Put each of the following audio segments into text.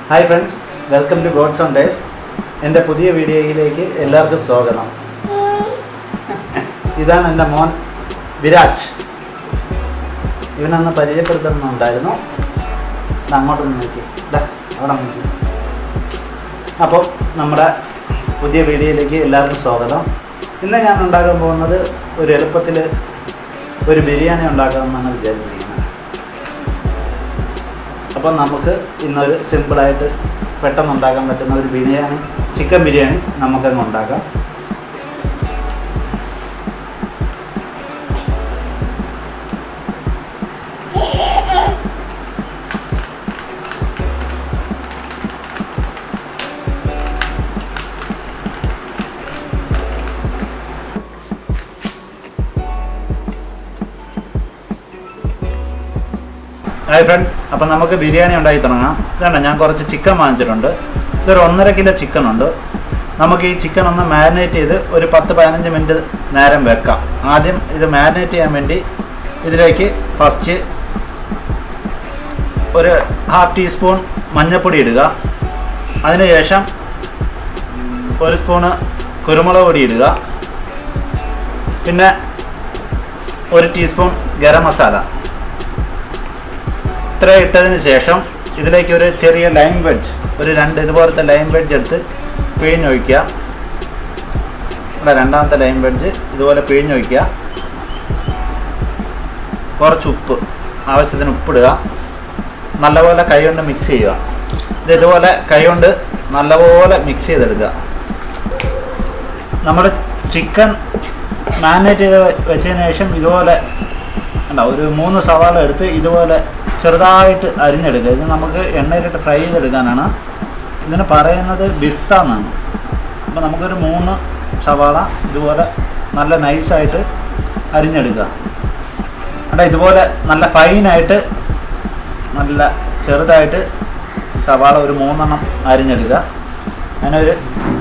Hi friends welcome to God's own days എൻ്റെ പുതിയ വീഡിയോയിലേക്ക് എല്ലാവർക്കും സ്വാഗതം ഇതാണ് എൻ്റെ മോൻ വിരാജ് ഇവനൊന്ന് പരിചയപ്പെടുത്തണമെന്നുണ്ടായിരുന്നു ദാ അങ്ങോട്ടൊന്ന് നോക്കി ദാ അവിടെ നോക്കി അപ്പോൾ നമ്മുടെ പുതിയ വീഡിയോയിലേക്ക് എല്ലാവർക്കും സ്വാഗതം ഇന്ന് ഞാൻ ഉണ്ടാക്കാൻ പോകുന്നത് ഒരു എളുപ്പത്തിൽ ഒരു ബിരിയാണി ഉണ്ടാക്കാമെന്നാണ് വിചാരിച്ചിരിക്കുന്നത് അപ്പം നമുക്ക് ഇന്നൊരു സിമ്പിളായിട്ട് പെട്ടെന്ന് ഉണ്ടാക്കാൻ പറ്റുന്ന ഒരു ബിരിയാണി ചിക്കൻ ബിരിയാണി നമുക്കങ്ങ് ഉണ്ടാക്കാം ഹായ് ഫ്രണ്ട്സ് അപ്പം നമുക്ക് ബിരിയാണി ഉണ്ടാക്കി തുടങ്ങാം ഇതാണ് ഞാൻ കുറച്ച് ചിക്കൻ വാങ്ങിച്ചിട്ടുണ്ട് ഇതൊരു ഒന്നര കിലോ ചിക്കൻ ഉണ്ട് നമുക്ക് ഈ ചിക്കൻ ഒന്ന് മാരിനേറ്റ് ചെയ്ത് ഒരു പത്ത് പതിനഞ്ച് മിനിറ്റ് നേരം വെക്കാം ആദ്യം ഇത് മാരിനേറ്റ് ചെയ്യാൻ വേണ്ടി ഇതിലേക്ക് ഫസ്റ്റ് ഒരു ഹാഫ് ടീസ്പൂൺ മഞ്ഞൾപ്പൊടി ഇടുക അതിനുശേഷം ഒരു സ്പൂണ് കുരുമുളക് പൊടി ഇടുക പിന്നെ ഒരു ടീസ്പൂൺ ഗരം മസാല ഇത്ര ഇട്ടതിന് ശേഷം ഇതിലേക്ക് ഒരു ചെറിയ ലൈം വെഡ്ജ് ഒരു രണ്ട് ഇതുപോലത്തെ ലൈം വെഡ്ജ് എടുത്ത് പിഴിഞ്ഞൊഴിക്കുക ഇവിടെ രണ്ടാമത്തെ ലൈം വെഡ്ജ് ഇതുപോലെ പിഴിഞ്ഞൊഴിക്കുക കുറച്ച് ഉപ്പ് ആവശ്യത്തിന് ഉപ്പിടുക നല്ലപോലെ കൈ കൊണ്ട് മിക്സ് ചെയ്യുക ഇത് ഇതുപോലെ കൈ കൊണ്ട് നല്ലപോലെ മിക്സ് ചെയ്തെടുക്കുക നമ്മുടെ ചിക്കൻ മാരിനേറ്റ് ചെയ്ത് വെച്ചതിന് ശേഷം ഇതുപോലെ അല്ല ഒരു മൂന്ന് സവാള എടുത്ത് ഇതുപോലെ ചെറുതായിട്ട് അരിഞ്ഞെടുക്കുക ഇത് നമുക്ക് എണ്ണയിലിട്ട് ഫ്രൈ ചെയ്തെടുക്കാനാണ് ഇതിന് പറയുന്നത് ബിസ്ത എന്നാണ് അപ്പോൾ നമുക്കൊരു മൂന്ന് സവാള ഇതുപോലെ നല്ല നൈസായിട്ട് അരിഞ്ഞെടുക്കുക അവിടെ ഇതുപോലെ നല്ല ഫൈനായിട്ട് നല്ല ചെറുതായിട്ട് സവാള ഒരു മൂന്നെണ്ണം അരിഞ്ഞെടുക്കുക അങ്ങനെ ഒരു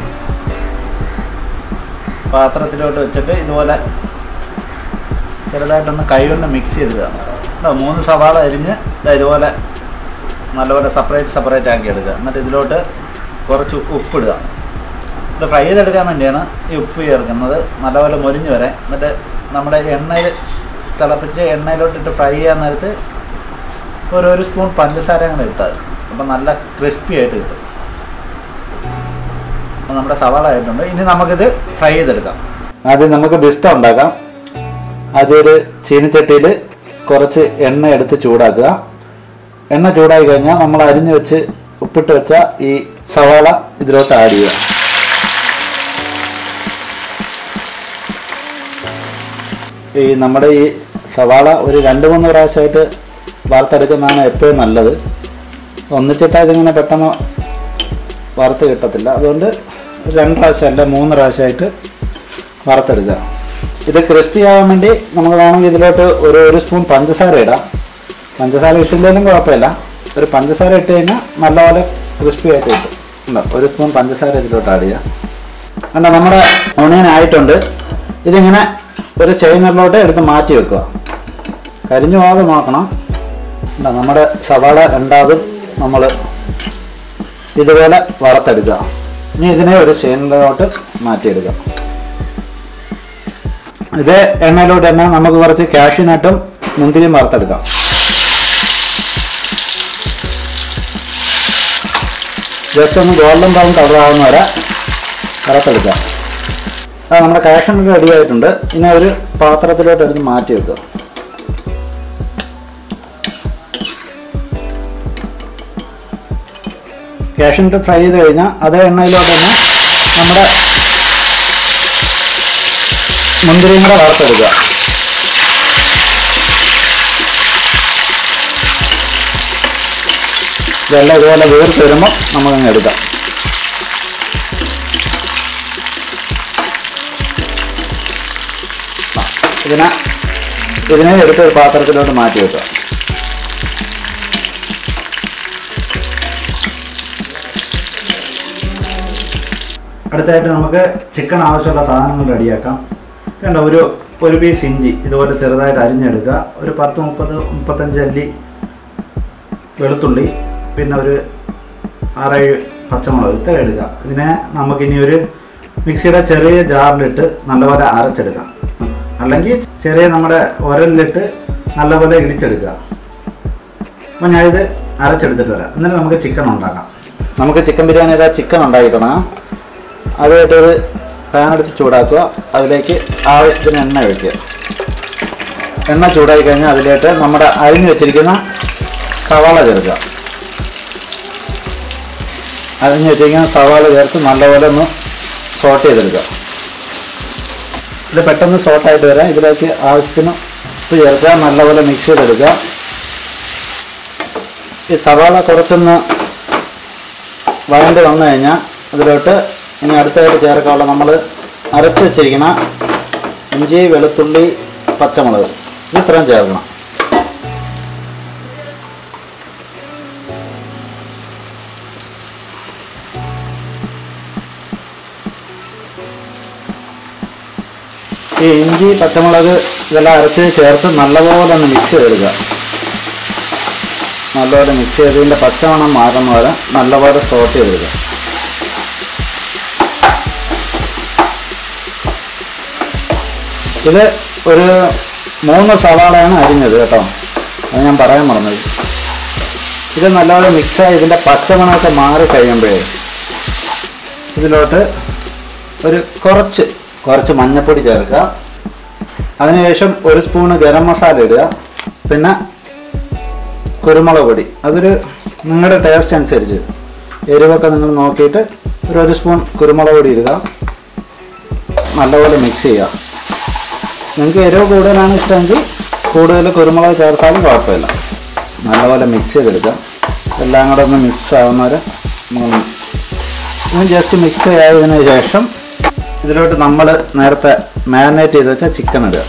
പാത്രത്തിലോട്ട് വെച്ചിട്ട് ഇതുപോലെ ചെറുതായിട്ടൊന്ന് കൈ കൊണ്ട് മിക്സ് ചെയ്തിടുക കേട്ടോ മൂന്ന് സവാള അരിഞ്ഞ് ദാ ഇതുപോലെ നല്ലപോലെ സെപ്പറേറ്റ് സെപ്പറേറ്റ് ആക്കി എടുക്കുക എന്നിട്ട് ഇതിലോട്ട് കുറച്ച് ഉപ്പിടുക ഇത് ഫ്രൈ ചെയ്തെടുക്കാൻ വേണ്ടിയാണ് ഈ ഉപ്പ് ചേർക്കുന്നത് നല്ലപോലെ മൊരിഞ്ഞ് വരെ എന്നിട്ട് നമ്മുടെ എണ്ണയിൽ തിളപ്പിച്ച് എണ്ണയിലോട്ടിട്ട് ഫ്രൈ ചെയ്യാൻ നേരത്ത് ഒരു ഒരു സ്പൂൺ പഞ്ചസാര അങ്ങനെ ഇട്ടാൽ അപ്പം നല്ല ക്രിസ്പി ആയിട്ട് കിട്ടും അപ്പോൾ നമ്മുടെ സവാള ആയിട്ടുണ്ട് ഇനി നമുക്കിത് ഫ്രൈ ചെയ്തെടുക്കാം ആദ്യം നമുക്ക് ബിസ്ത ഉണ്ടാക്കാം അതൊരു ചീനിച്ചട്ടിയിൽ കുറച്ച് എണ്ണ എടുത്ത് ചൂടാക്കുക എണ്ണ ചൂടായി കഴിഞ്ഞാൽ നമ്മൾ അരിഞ്ഞു വെച്ച് ഉപ്പിട്ട് വെച്ച ഈ സവാള ഇതിലോട്ട് ആഡ് ചെയ്യുക ഈ നമ്മുടെ ഈ സവാള ഒരു രണ്ട് മൂന്ന് പ്രാവശ്യമായിട്ട് വറുത്തെടുക്കുന്നതാണ് എപ്പോഴും നല്ലത് ഒന്നിച്ചിട്ടാൽ ഇതിങ്ങനെ പെട്ടെന്ന് വറുത്ത് കിട്ടത്തില്ല അതുകൊണ്ട് രണ്ട് പ്രാവശ്യം അല്ല മൂന്ന് പ്രാവശ്യമായിട്ട് വറുത്തെടുക്കുക ഇത് ക്രിസ്പി ആവാൻ വേണ്ടി നമുക്ക് വേണമെങ്കിൽ ഇതിലോട്ട് ഒരു ഒരു സ്പൂൺ പഞ്ചസാര ഇടാം പഞ്ചസാര ഇട്ടില്ലെങ്കിലും കുഴപ്പമില്ല ഒരു പഞ്ചസാര ഇട്ട് കഴിഞ്ഞാൽ നല്ലപോലെ ക്രിസ്പി ആയിട്ട് കിട്ടും ഉണ്ടോ ഒരു സ്പൂൺ പഞ്ചസാര ഇതിലോട്ട് ആഡ് ചെയ്യാം കണ്ടോ നമ്മുടെ ഓണിയൻ ആയിട്ടുണ്ട് ഇതിങ്ങനെ ഒരു സ്റ്റെയിനറിലോട്ട് എടുത്ത് മാറ്റി വെക്കുക കരിഞ്ഞു പോകാതെ നോക്കണം ഉണ്ടോ നമ്മുടെ സവാള രണ്ടാമതും നമ്മൾ ഇതുപോലെ വറുത്തെടുക്കുക ഇനി ഇതിനെ ഒരു സ്റ്റെയിനറിലോട്ട് മാറ്റിയെടുക്കാം ഇത് എണ്ണയിലോട്ട് തന്നെ നമുക്ക് കുറച്ച് കാഷ്യൂനട്ടും മുന്തിരിയും വറുത്തെടുക്കാം ജസ്റ്റ് ഒന്ന് ഗോൾഡൻ ബ്രൗൺ കളർ ആവുന്ന വരെ വറുത്തെടുക്കാം അത് നമ്മുടെ കാഷ്യൂനട്ട് റെഡി ആയിട്ടുണ്ട് ഇനി ഒരു പാത്രത്തിലോട്ട് എടുത്ത് മാറ്റി വെക്കുക കാഷ്യൂനട്ട് ഫ്രൈ ചെയ്ത് കഴിഞ്ഞാൽ അതേ എണ്ണയിലോട്ട് തന്നെ നമ്മുടെ മുന്തിരിയും കൂടെ വറുത്തെടുക്കുക ഇതെല്ലാം ഇതുപോലെ വീർത്ത് വരുമ്പോൾ നമുക്കങ്ങ് എടുക്കാം ഇതിനെ ഇതിനെ എടുത്ത് ഒരു പാത്രത്തിലോട്ട് മാറ്റി വെക്കുക അടുത്തായിട്ട് നമുക്ക് ചിക്കൻ ആവശ്യമുള്ള സാധനങ്ങൾ റെഡിയാക്കാം വേണ്ട ഒരു ഒരു പീസ് ഇഞ്ചി ഇതുപോലെ ചെറുതായിട്ട് അരിഞ്ഞെടുക്കുക ഒരു പത്ത് മുപ്പത് മുപ്പത്തഞ്ച് അല്ലി വെളുത്തുള്ളി പിന്നെ ഒരു ആറേഴ് പച്ചമുളക് ഇത്ര എടുക്കുക ഇതിനെ നമുക്കിനി ഒരു മിക്സിയുടെ ചെറിയ ജാറിലിട്ട് നല്ലപോലെ അരച്ചെടുക്കാം അല്ലെങ്കിൽ ചെറിയ നമ്മുടെ ഉരലിലിട്ട് നല്ലപോലെ ഇടിച്ചെടുക്കുക അപ്പം ഞാനിത് അരച്ചെടുത്തിട്ട് വരാം എന്നിട്ട് നമുക്ക് ചിക്കൻ ഉണ്ടാക്കാം നമുക്ക് ചിക്കൻ ബിരിയാണിയുടെ ചിക്കൻ ഉണ്ടാക്കി തുടങ്ങാം അതായിട്ടൊരു പാൻ എടുത്ത് ചൂടാക്കുക അതിലേക്ക് ആവശ്യത്തിന് എണ്ണ ഒഴിക്കുക എണ്ണ ചൂടായി കഴിഞ്ഞാൽ അതിലേക്ക് നമ്മുടെ അരിഞ്ഞു വെച്ചിരിക്കുന്ന സവാള ചേർക്കുക അരിഞ്ഞു വെച്ചിരിക്കുന്ന സവാള ചേർത്ത് നല്ലപോലെ ഒന്ന് സോട്ട് ചെയ്തെടുക്കുക ഇത് പെട്ടെന്ന് സോട്ടായിട്ട് വരാം ഇതിലേക്ക് ആവശ്യത്തിന് ഉപ്പ് ചേർക്കുക നല്ലപോലെ മിക്സ് ചെയ്തെടുക്കുക ഈ സവാള കുറച്ചൊന്ന് വഴണ്ട് വന്നു കഴിഞ്ഞാൽ അതിലോട്ട് ഇനി അടുത്തായിട്ട് ചേർക്കാനുള്ള നമ്മൾ അരച്ച് വെച്ചിരിക്കുന്ന ഇഞ്ചി വെളുത്തുള്ളി പച്ചമുളക് ഇത് ഇത്രയും ചേർക്കണം ഈ ഇഞ്ചി പച്ചമുളക് ഇതെല്ലാം അരച്ച് ചേർത്ത് നല്ലപോലെ ഒന്ന് മിക്സ് ചെയ്തെടുക്കുക നല്ലപോലെ മിക്സ് ചെയ്തതിൻ്റെ പച്ചമണം മാറുന്ന വരെ നല്ലപോലെ സോട്ട് ചെയ്തെടുക്കുക ഇത് ഒരു മൂന്ന് സവാളയാണ് അരിഞ്ഞത് കേട്ടോ അത് ഞാൻ പറയാൻ മറന്നത് ഇത് നല്ലപോലെ മിക്സായി ഇതിൻ്റെ പച്ചമണമൊക്കെ മാറി കഴിയുമ്പോഴേ ഇതിലോട്ട് ഒരു കുറച്ച് കുറച്ച് മഞ്ഞൾപ്പൊടി ചേർക്കുക അതിനുശേഷം ഒരു സ്പൂണ് ഗരം മസാല ഇടുക പിന്നെ കുരുമുളക് പൊടി അതൊരു നിങ്ങളുടെ ടേസ്റ്റ് അനുസരിച്ച് എരിവൊക്കെ നിങ്ങൾ നോക്കിയിട്ട് ഒരു ഒരു സ്പൂൺ കുരുമുളക് പൊടി ഇടുക നല്ലപോലെ മിക്സ് ചെയ്യുക നിങ്ങൾക്ക് എരിവ് കൂടുതലാണ് ഇഷ്ടമെങ്കിൽ കൂടുതൽ കുരുമുളക് ചേർത്താലും കുഴപ്പമില്ല നല്ലപോലെ മിക്സ് ചെയ്തെടുക്കുക എല്ലാം കൂടെ ഒന്ന് മിക്സ് ആവുന്നവരെ ഇനി ജസ്റ്റ് മിക്സ് ആയതിനു ശേഷം ഇതിലോട്ട് നമ്മൾ നേരത്തെ മാരിനേറ്റ് ചെയ്ത് വെച്ച ചിക്കൻ ഇടുക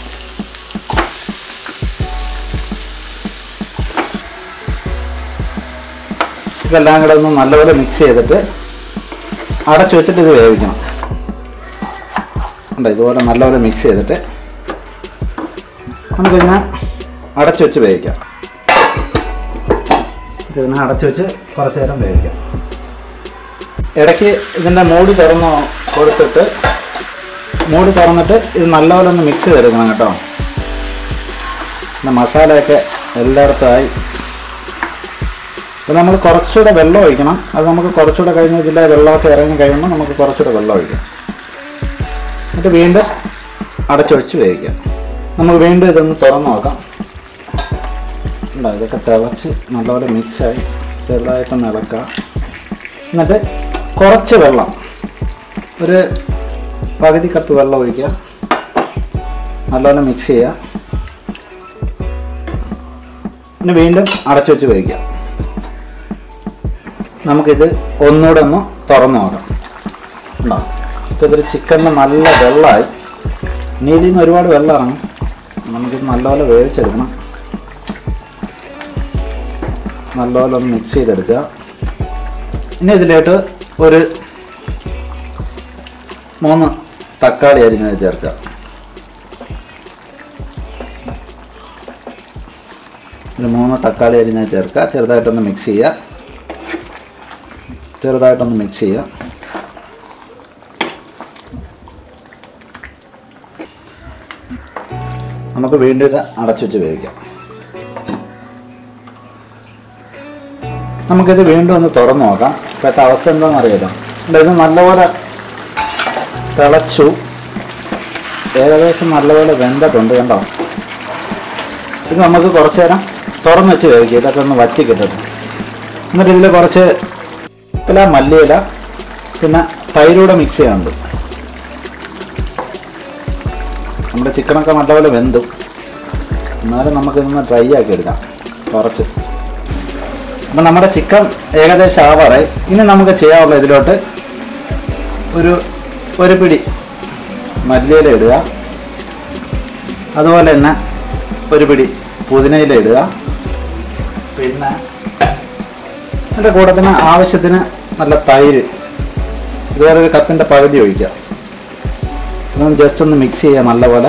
ഇതെല്ലാം കൂടെ ഒന്ന് നല്ലപോലെ മിക്സ് ചെയ്തിട്ട് അടച്ചു വെച്ചിട്ട് ഇത് വേവിക്കണം ഉണ്ട് ഇതുപോലെ നല്ലപോലെ മിക്സ് ചെയ്തിട്ട് നമുക്കിതിനെ അടച്ചു വെച്ച് വേവിക്കാം ഇതിനെ അടച്ചു വെച്ച് കുറച്ച് നേരം വേവിക്കാം ഇടയ്ക്ക് ഇതിൻ്റെ മൂടി തുറന്ന് കൊടുത്തിട്ട് മൂടി തുറന്നിട്ട് ഇത് നല്ലപോലെ ഒന്ന് മിക്സ് ചെയ്തെടുക്കണം കേട്ടോ പിന്നെ മസാലയൊക്കെ എല്ലായിടത്തും ആയി അപ്പോൾ നമ്മൾ കുറച്ചുകൂടെ വെള്ളം ഒഴിക്കണം അത് നമുക്ക് കുറച്ചുകൂടെ കഴിഞ്ഞ് ഇതിലെ വെള്ളമൊക്കെ ഇറങ്ങി കഴിയുമ്പോൾ നമുക്ക് കുറച്ചുകൂടെ വെള്ളം ഒഴിക്കാം എന്നിട്ട് വീണ്ടും അടച്ചൊഴിച്ച് വേവിക്കാം നമുക്ക് വീണ്ടും ഇതൊന്ന് തുറന്ന് നോക്കാം ഉണ്ടോ ഇതൊക്കെ തിളച്ച് നല്ലപോലെ മിക്സായി ചെറുതായിട്ടൊന്ന് ഇളക്കുക എന്നിട്ട് കുറച്ച് വെള്ളം ഒരു പകുതി കപ്പ് വെള്ളം ഒഴിക്കുക നല്ലപോലെ മിക്സ് ചെയ്യുക പിന്നെ വീണ്ടും അടച്ചു വെച്ച് വേവിക്കാം നമുക്കിത് ഒന്നുകൂടെ ഒന്ന് തുറന്നു നോക്കാം ഉണ്ടോ ഇപ്പോൾ ഇതിൽ ചിക്കനിന് നല്ല വെള്ളമായി ഇനി ഇതിൽ നിന്ന് ഒരുപാട് വെള്ളം ഇറങ്ങും നമുക്കിത് നല്ലപോലെ വേവിച്ചെടുക്കണം നല്ലപോലെ ഒന്ന് മിക്സ് ചെയ്തെടുക്കുക ഇനി ഇതിലേക്ക് ഒരു മൂന്ന് തക്കാളി അരിഞ്ഞത് ചേർക്കുക ഒരു മൂന്ന് തക്കാളി അരിഞ്ഞത് ചേർക്കുക ചെറുതായിട്ടൊന്ന് മിക്സ് ചെയ്യുക ചെറുതായിട്ടൊന്ന് മിക്സ് ചെയ്യുക നമുക്ക് വീണ്ടും ഇത് അടച്ചു വെച്ച് വേവിക്കാം നമുക്കിത് വീണ്ടും ഒന്ന് തുറന്നു നോക്കാം ഇപ്പോഴത്തെ അവസ്ഥ എന്താണെന്ന് അറിയാലോ ഇവിടെ ഇത് നല്ലപോലെ തിളച്ചു ഏകദേശം നല്ലപോലെ വെന്തിട്ടുണ്ട് കണ്ടോ ഇത് നമുക്ക് കുറച്ച് നേരം തുറന്ന് വെച്ച് വേവിക്കുക ഇതൊക്കെ ഒന്ന് വറ്റി കിട്ടട്ടെ എന്നിട്ട് ഇതിൽ കുറച്ച് ഇല മല്ലിയില പിന്നെ തൈരൂടെ മിക്സ് ചെയ്യാനുണ്ട് നമ്മുടെ ചിക്കനൊക്കെ നല്ലപോലെ വെന്തു എന്നാലും നമുക്ക് ഇതൊന്ന് ഡ്രൈ ആക്കി എടുക്കാം കുറച്ച് അപ്പം നമ്മുടെ ചിക്കൻ ഏകദേശം ആവാറായി ഇനി നമുക്ക് ചെയ്യാനുള്ള ഇതിലോട്ട് ഒരു ഒരു പിടി മല്ലിയില ഇടുക അതുപോലെ തന്നെ ഒരു പിടി പുതിനയില ഇടുക പിന്നെ അതിൻ്റെ കൂടെ തന്നെ ആവശ്യത്തിന് നല്ല തൈര് ഇതുപോലെ ഒരു കപ്പിൻ്റെ പകുതി ഒഴിക്കുക ഇതൊന്ന് ജസ്റ്റ് ഒന്ന് മിക്സ് ചെയ്യുക നല്ലപോലെ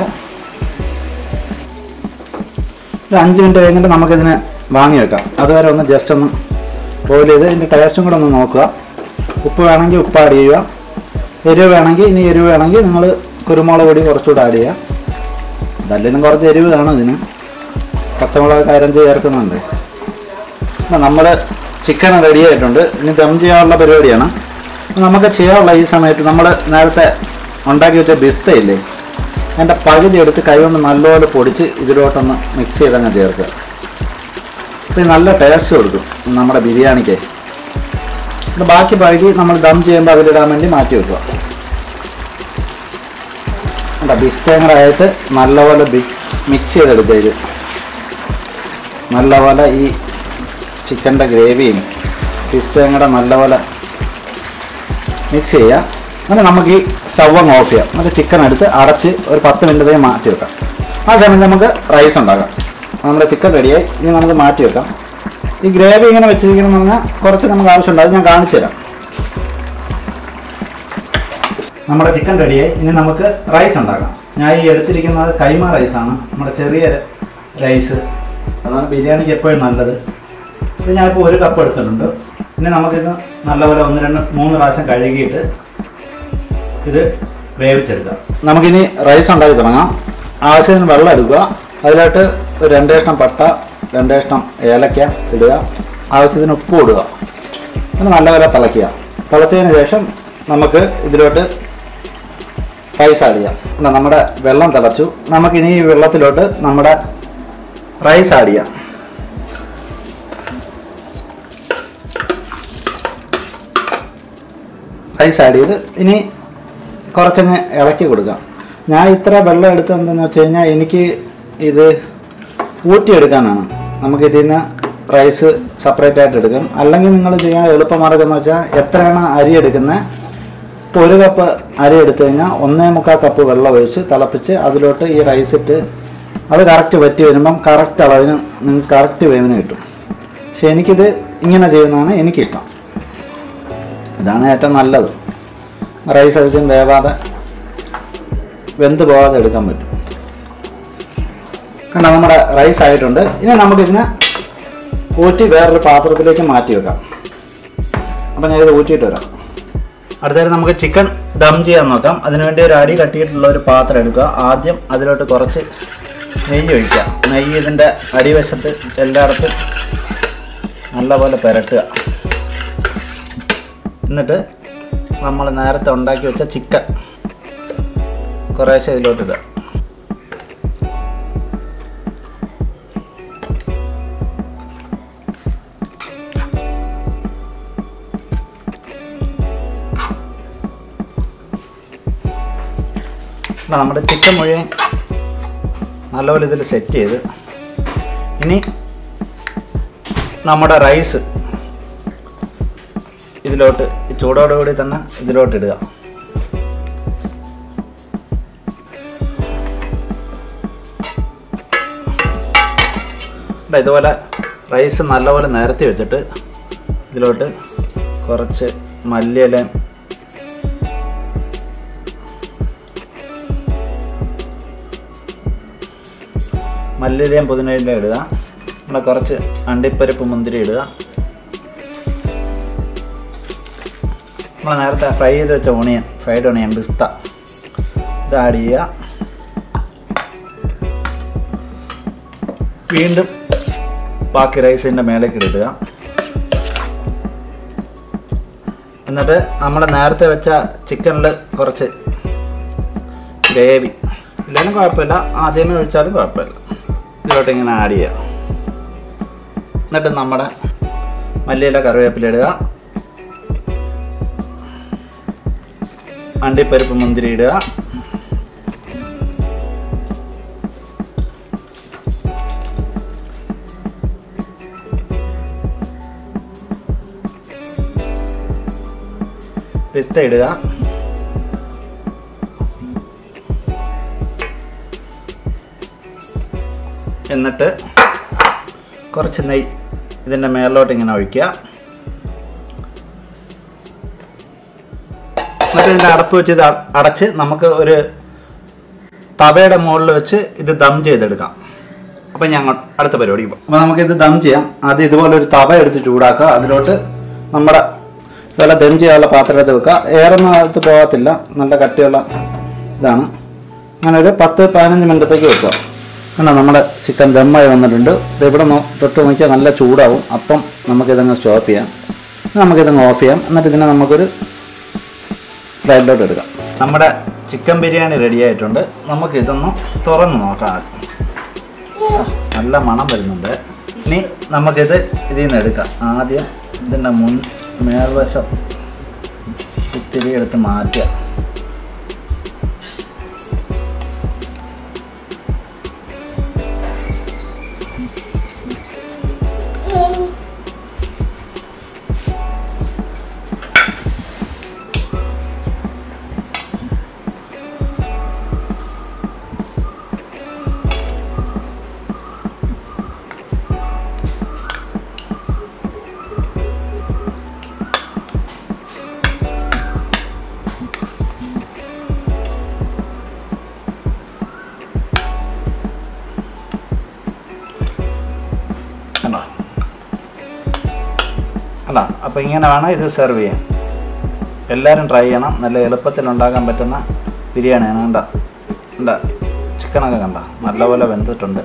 ഒരു അഞ്ച് മിനിറ്റ് കഴിഞ്ഞിട്ട് നമുക്കിതിനെ വാങ്ങി വെക്കാം അതുവരെ ഒന്ന് ജസ്റ്റ് ഒന്ന് ബോയിൽ ചെയ്ത് ഇതിൻ്റെ ടേസ്റ്റും കൂടെ ഒന്ന് നോക്കുക ഉപ്പ് വേണമെങ്കിൽ ഉപ്പ് ആഡ് ചെയ്യുക എരിവ് വേണമെങ്കിൽ ഇനി എരിവ് വേണമെങ്കിൽ നിങ്ങൾ കുരുമുളക് പൊടി കുറച്ചുകൂടെ ആഡ് ചെയ്യുക ഇതല്ലെങ്കിലും കുറച്ച് എരിവ് കാണും ഇതിന് പച്ചമുളക് കരഞ്ച് ചേർക്കുന്നുണ്ട് അപ്പം നമ്മുടെ ചിക്കൻ റെഡി ആയിട്ടുണ്ട് ഇനി ദം ചെയ്യാനുള്ള പരിപാടിയാണ് നമുക്ക് ചെയ്യാനുള്ള ഈ സമയത്ത് നമ്മൾ നേരത്തെ ഉണ്ടാക്കി വെച്ച ബിസ്ത ഇല്ലേ അതിൻ്റെ പകുതി എടുത്ത് കൈകൊണ്ട് നല്ലപോലെ പൊടിച്ച് ഇതിലോട്ടൊന്ന് മിക്സ് ചെയ്തങ്ങ് ചേർക്കുക അപ്പോൾ ഇത് നല്ല ടേസ്റ്റ് കൊടുക്കും നമ്മുടെ ബിരിയാണിക്ക് ഇത് ബാക്കി പകുതി നമ്മൾ ദം ചെയ്യുമ്പോൾ അതിലിടാൻ വേണ്ടി മാറ്റി വെക്കുക കണ്ടോ ബിസ്തയും കൂടെ ആയിട്ട് നല്ലപോലെ മിക്സ് ചെയ്തെടുക്കുക ഇത് നല്ലപോലെ ഈ ചിക്കൻ്റെ ഗ്രേവിയും പിസ്തയും കൂടെ നല്ലപോലെ മിക്സ് ചെയ്യുക എന്നിട്ട് നമുക്ക് ഈ സ്റ്റവ് അങ്ങ് ഓഫ് ചെയ്യാം എന്നിട്ട് ചിക്കൻ എടുത്ത് അടച്ച് ഒരു പത്ത് മിനിറ്റത്തേക്ക് മാറ്റി വെക്കാം ആ സമയത്ത് നമുക്ക് റൈസ് ഉണ്ടാക്കാം നമ്മുടെ ചിക്കൻ റെഡിയായി ഇനി നമുക്ക് മാറ്റി വെക്കാം ഈ ഗ്രേവി ഇങ്ങനെ വെച്ചിരിക്കണമെന്ന് പറഞ്ഞാൽ കുറച്ച് നമുക്ക് ആവശ്യമുണ്ട് അത് ഞാൻ കാണിച്ചു തരാം നമ്മുടെ ചിക്കൻ റെഡിയായി ഇനി നമുക്ക് റൈസ് ഉണ്ടാക്കാം ഞാൻ ഈ എടുത്തിരിക്കുന്നത് കൈമ റൈസാണ് നമ്മുടെ ചെറിയ റൈസ് അതാണ് ബിരിയാണിക്ക് എപ്പോഴും നല്ലത് ഇത് ഞാനിപ്പോൾ ഒരു കപ്പ് എടുത്തിട്ടുണ്ട് ഇനി നമുക്കിത് നല്ലപോലെ ഒന്ന് രണ്ട് മൂന്ന് പ്രാവശ്യം കഴുകിയിട്ട് ഇത് വേവിച്ചെടുക്കാം നമുക്കിനി റൈസ് ഉണ്ടാക്കി തുടങ്ങാം ആവശ്യത്തിന് വെള്ളം എടുക്കുക അതിലോട്ട് ഒരു രണ്ട് കഷ്ണം പട്ട രണ്ട് കഷ്ണം ഏലക്ക ഇടുക ആവശ്യത്തിന് ഉപ്പ് ഇടുക പിന്നെ നല്ലപോലെ തിളയ്ക്കുക തിളച്ചതിന് ശേഷം നമുക്ക് ഇതിലോട്ട് റൈസ് ആഡ് ചെയ്യാം ഇതാ നമ്മുടെ വെള്ളം തിളച്ചു നമുക്കിനി ഈ വെള്ളത്തിലോട്ട് നമ്മുടെ റൈസ് ആഡ് ചെയ്യാം റൈസ് ആഡ് ചെയ്ത് ഇനി കുറച്ചങ്ങ് ഇളക്കി കൊടുക്കാം ഞാൻ ഇത്ര വെള്ളം എടുത്തത് എന്താണെന്ന് വെച്ച് കഴിഞ്ഞാൽ എനിക്ക് ഇത് ഊറ്റിയെടുക്കാനാണ് നമുക്ക് ഇതിൽ നിന്ന് റൈസ് സെപ്പറേറ്റ് ആയിട്ട് എടുക്കാം അല്ലെങ്കിൽ നിങ്ങൾ ചെയ്യാൻ എളുപ്പമാർഗം എന്ന് വെച്ചാൽ എത്രയാണ് അരി എടുക്കുന്നത് ഇപ്പോൾ ഒരു കപ്പ് അരി എടുത്തു കഴിഞ്ഞാൽ ഒന്നേ മുക്കാൽ കപ്പ് വെള്ളം ഒഴിച്ച് തിളപ്പിച്ച് അതിലോട്ട് ഈ റൈസ് ഇട്ട് അത് കറക്റ്റ് വറ്റി വരുമ്പം കറക്റ്റ് അളവിന് നിങ്ങൾക്ക് കറക്റ്റ് വേവിന് കിട്ടും പക്ഷെ എനിക്കിത് ഇങ്ങനെ ചെയ്യുന്നതാണ് എനിക്കിഷ്ടം ഇതാണ് ഏറ്റവും നല്ലത് റൈസ് അധികം വേവാതെ വെന്ത് പോകാതെ എടുക്കാൻ പറ്റും കണ്ട നമ്മുടെ റൈസ് ആയിട്ടുണ്ട് ഇനി നമുക്കിതിനെ ഊറ്റി വേറൊരു പാത്രത്തിലേക്ക് മാറ്റി വെക്കാം അപ്പം ഞാൻ ഇത് ഊറ്റിയിട്ട് വരാം അടുത്തത് നമുക്ക് ചിക്കൻ ദം ചെയ്യാൻ നോക്കാം അതിനുവേണ്ടി ഒരു അടി കട്ടിയിട്ടുള്ള ഒരു പാത്രം എടുക്കുക ആദ്യം അതിലോട്ട് കുറച്ച് നെയ്യ് ഒഴിക്കുക നെയ്യ് ഇതിൻ്റെ അടിവശത്ത് എല്ലായിടത്തും നല്ലപോലെ പുരട്ടുക എന്നിട്ട് നമ്മൾ നേരത്തെ ഉണ്ടാക്കി വെച്ച ചിക്കൻ കുറേശ്ശെ ഇതിലോട്ടിടുക ഇപ്പം നമ്മുടെ ചിക്കൻ മുഴുവൻ നല്ലപോലെ ഇതിൽ സെറ്റ് ചെയ്ത് ഇനി നമ്മുടെ റൈസ് ഇതിലോട്ട് ഈ ചൂടോടുകൂടി തന്നെ ഇതിലോട്ട് ഇടുക ദാ ഇതുപോലെ റൈസ് നല്ലപോലെ നിരത്തി വെച്ചിട്ട് ഇതിലോട്ട് കുറച്ച് മല്ലിയിലയും മല്ലിയിലയും പുതിനയിലയും ഇടുക ഇവിടെ കുറച്ച് അണ്ടിപ്പരിപ്പ് മുന്തിരി ഇടുക നമ്മൾ നേരത്തെ ഫ്രൈ ചെയ്ത് വെച്ച ഓണിയൻ ഫ്രൈഡ് ഓണിയൻ പിസ്ത ഇത് ആഡ് ചെയ്യുക വീണ്ടും ബാക്കി റൈസിൻ്റെ മേലേക്ക് ഇടുക എന്നിട്ട് നമ്മൾ നേരത്തെ വെച്ച ചിക്കനിൽ കുറച്ച് ഗ്രേവി ഇല്ലെങ്കിലും കുഴപ്പമില്ല ആദ്യമേ ഒഴിച്ചാലും കുഴപ്പമില്ല ഇതിലോട്ട് ഇങ്ങനെ ആഡ് ചെയ്യുക എന്നിട്ട് നമ്മുടെ മല്ലിയില കറിവേപ്പില ഇടുക അണ്ടിപ്പരിപ്പ് മുന്തിരി ഇടുക പിസ്ത ഇടുക എന്നിട്ട് കുറച്ച് നെയ്യ് ഇതിൻ്റെ മേളിലോട്ട് ഇങ്ങനെ ഒഴിക്കുക എന്നിട്ട് ഇതിൻ്റെ അടപ്പ് വെച്ച് ഇത് അ- അടച്ച് നമുക്ക് ഒരു തവയുടെ മുകളിൽ വെച്ച് ഇത് ദം ചെയ്തെടുക്കാം അപ്പം ഞങ്ങൾ അടുത്ത പരിപാടി പോകാം അപ്പോൾ നമുക്കിത് ദം ചെയ്യാം ആദ്യം ഇതുപോലെ ഒരു തവ എടുത്ത് ചൂടാക്കുക അതിലോട്ട് നമ്മുടെ ഇതെല്ലാം ദം ചെയ്യാനുള്ള പാത്രത്തിൽ വെക്കുക ഏറൊന്നും അകത്ത് പോകത്തില്ല നല്ല കട്ടിയുള്ള ഇതാണ് അങ്ങനെ ഒരു പത്ത് പതിനഞ്ച് മിനിറ്റത്തേക്ക് വെക്കുക കണ്ടോ നമ്മുടെ ചിക്കൻ ദമ്മായി വന്നിട്ടുണ്ട് ഇത് ഇവിടെ നോ- തൊട്ട് നോക്കിയാൽ നല്ല ചൂടാവും അപ്പം നമുക്കിതങ്ങ് സ്റ്റോപ്പ് ചെയ്യാം ഇനി നമുക്കിതങ്ങ് ഓഫ് ചെയ്യാം എന്നിട്ട് ഇതിനെ നമുക്കൊരു ഫ്രൈഡിലോട്ട് എടുക്കാം നമ്മുടെ ചിക്കൻ ബിരിയാണി റെഡി ആയിട്ടുണ്ട് നമുക്ക് ഇതൊന്ന് തുറന്ന് നോക്കാം ആദ്യം. ആ, നല്ല മണം വരുന്നുണ്ട് ഇനി നമുക്കിത് ഇതിൽ നിന്ന് എടുക്കാം ആദ്യം ഇതിൻ്റെ മുൻ മേൽവശം ഇത്തിരി എടുത്ത് മാറ്റുക കണ്ടോ അല്ല അപ്പോൾ ഇങ്ങനെ വേണം ഇത് സെർവ് ചെയ്യാൻ എല്ലാവരും ട്രൈ ചെയ്യണം നല്ല എളുപ്പത്തിൽ ഉണ്ടാക്കാൻ പറ്റുന്ന ബിരിയാണിയാണ് കണ്ട കണ്ട ചിക്കനൊക്കെ കണ്ട നല്ലപോലെ വെന്തിട്ടുണ്ട്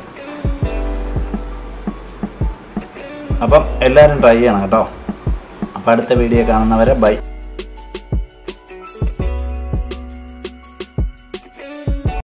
അപ്പം എല്ലാവരും ട്രൈ ചെയ്യണം കേട്ടോ അപ്പോൾ അടുത്ത വീഡിയോ കാണുന്നവരെ ബൈ